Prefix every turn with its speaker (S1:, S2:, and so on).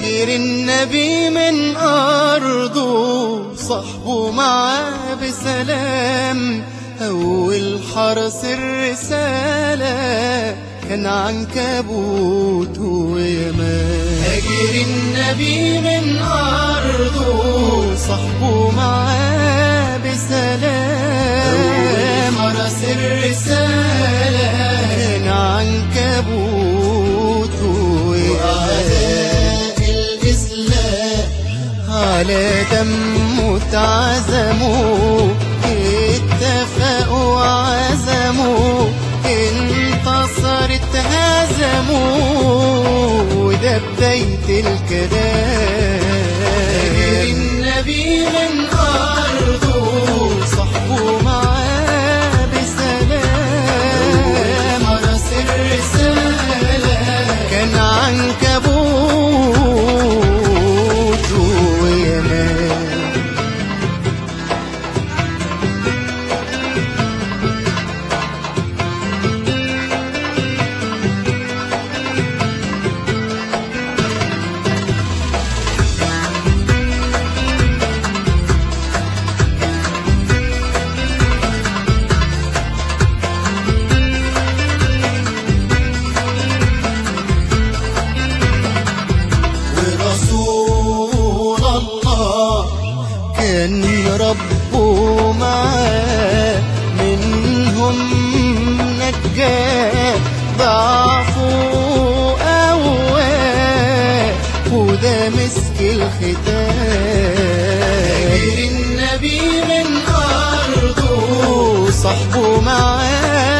S1: هاجر النبي من أرضه صحبه معاه بسلام أول حرس الرسالة كان عنكبوت ويمان هاجر النبي من أرضه صحبه معاه بسلام حرس الرسالة كان عنكبوت وأعداء الإسلام على دمه اتعزموا اتفقوا وعزموا انتصرت هزموا وده بداية الكلام النبي من أرضه صحبه معاه بسلام حرس الرسالة كان عنكبوت ويمان ورسول الله كان ربه معاه منهم نجاه ضعفه قواه وده مسك الختام النبي من أرضه صحبه معاه